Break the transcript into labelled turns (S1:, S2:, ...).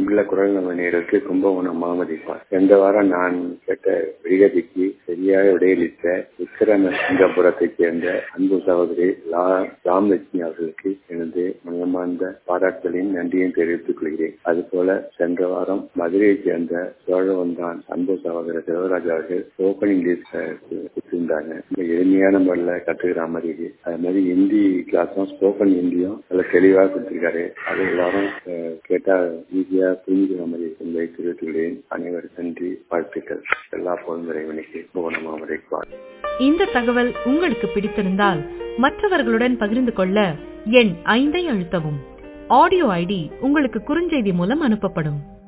S1: அன்புள்ள குரல் நம்ம நேருக்கு கும்பகோணம் மாமதிப்பார் சென்ற வாரம் நான் கேட்ட விடுகதைக்கு சரியாக விடையளித்த உத்திரமசிங்கபுரத்தைச் சேர்ந்த அன்பு சகோதரி லா ராமலட்சுமி அவர்களுக்கு எனது மனமார்ந்த பாராட்டுகளின் நன்றியும் தெரிவித்துக் கொள்கிறேன் அதுபோல சென்ற வாரம் மதுரையைச் சேர்ந்த சோழவந்தான் அன்பு சகோதரர் சிவராஜ் அவர்கள் ஓப்பனிங் டேஸ் கொடுத்திருந்தாங்க ரொம்ப எளிமையான முறையில் கற்றுக்கிற மாதிரி இருக்கு. அது மாதிரி ஹிந்தி கிளாஸும் ஸ்போக்கன் ஹிந்தியும் நல்ல தெளிவாக கொடுத்திருக்காரு அது எல்லாரும் அஹ், கேட்டா ஈஸியா புரிஞ்சுக்கிற மாதிரி என்பதை தெரிவித்துள்ளேன் அனைவரும் நன்றி வாழ்த்துக்கள் எல்லா போதும் இறைவனுக்கு புவனமா வரைக்கும்
S2: இந்த தகவல் உங்களுக்கு பிடித்திருந்தால் மற்றவர்களுடன் பகிர்ந்து கொள்ள எண் ஐந்தை அழுத்தவும் ஆடியோ ஐடி உங்களுக்கு குறுஞ்செய்தி மூலம் அனுப்பப்படும்